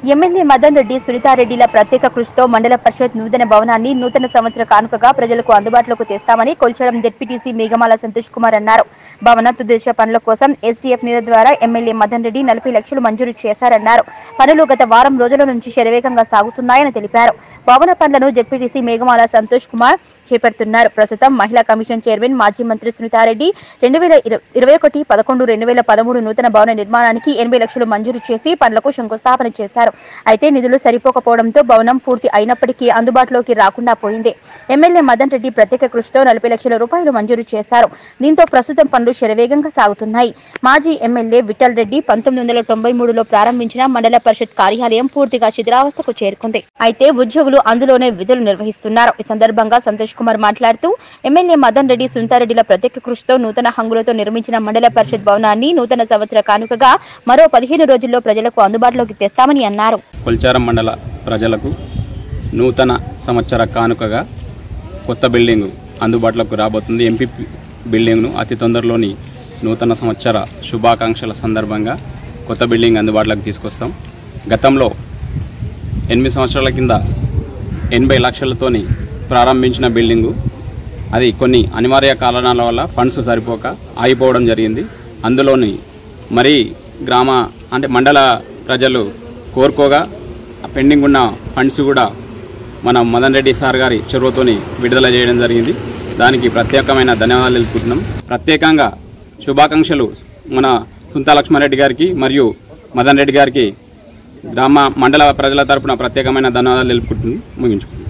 MLA Madan Reddy సునీతారెడ్డిల ప్రత్యేక కృషితో మండల పరిషత్ నూతన భవనాన్ని నూతన సంవత్సర కానుకగా ప్రజలకు అందుబాటులోకి తెస్తామని కొల్చడం జెడ్పీటీసీ మేఘమాల సంతోష్ కుమార్ అన్నారు భవన తుదేశ పనుల కోసం ఎస్డీఎఫ్ నిధి ద్వారా ఎమ్మెల్యే మదన్ రెడ్డి నలభై లక్షలు మంజూరు చేశారన్నారు పనులు గత వారం రోజుల నుంచి శరవేగంగా సాగుతున్నాయని తెలిపారు భవన పనులను జెడ్పీటీసీ మేఘమాల సంతోష్ కుమార్ చేపడుతున్నారు ప్రస్తుతం మహిళా కమిషన్ చైర్మన్ మాజీ మంత్రి సునీతారెడ్డి రెండు వేల ఇరవై ఒకటి పదకొండు రెండు వేల పదమూడు నూతన భవన నిర్మాణానికి ఎనభై లక్షలు మంజూరు చేసి పనులకు శంకుస్థాపన చేశారు అయితే నిధులు సరిపోకపోవడంతో భవనం పూర్తి అయినప్పటికీ అందుబాటులోకి రాకుండా పోయింది ఎమ్మెల్యే మదన్ రెడ్డి ప్రత్యేక కృషితో నలభై లక్షల రూపాయలు మంజూరు చేశారు దీంతో ప్రస్తుతం పనులు శరవేగంగా సాగుతున్నాయి మాజీ ఎమ్మెల్యే విఠల్ రెడ్డి పంతొమ్మిది వందల తొంభై మూడులో ప్రారంభించిన మండల పరిషత్ కార్యాలయం పూర్తిగా శిథిలావస్థకు చేరుకుంది అయితే ఉద్యోగులు అందులోనే విధులు నిర్వహిస్తున్నారు ఈ సందర్భంగా సంతోష్ కుమార్ మాట్లాడుతూ ఎమ్మెల్యే మదన్ రెడ్డి సుంతారెడ్డిల ప్రత్యేక కృషితో నూతన హంగులతో నిర్మించిన మండల పరిషత్ భవనాన్ని నూతన సంవత్సర కానుకగా మరో పదిహేను రోజుల్లో ప్రజలకు అందుబాటులోకి తెస్తామని అన్నారు కొల్చారం మండల ప్రజలకు నూతన సంవత్సర కానుకగా కొత్త బిల్డింగు అందుబాటులోకి రాబోతుంది ఎంపీ బిల్డింగ్ను అతి తొందరలోని నూతన సంవత్సర శుభాకాంక్షల సందర్భంగా కొత్త బిల్డింగ్ అందుబాటులోకి తీసుకొస్తాం గతంలో ఎనిమిది సంవత్సరాల కింద ఎనభై లక్షలతోని ప్రారంభించిన బిల్డింగు అది కొన్ని అనివార్య కారణాల వల్ల ఫండ్స్ సరిపోక ఆగిపోవడం జరిగింది అందులోని మరి గ్రామ అంటే మండల ప్రజలు కోరుకోగా ఆ పెండింగ్ ఉన్న ఫండ్స్ కూడా మన మదన్ రెడ్డి సార్ గారి చొరవతోని విడుదల చేయడం జరిగింది దానికి ప్రత్యేకమైన ధన్యవాదాలు తెలుపుకుంటున్నాం ప్రత్యేకంగా శుభాకాంక్షలు మన సుంతా లక్ష్మారెడ్డి గారికి మరియు మదన్ రెడ్డి గారికి గ్రామ మండల ప్రజల తరపున ప్రత్యేకమైన ధన్యవాదాలు తెలుపుకుంటుంది ముగించుకుంటున్నాం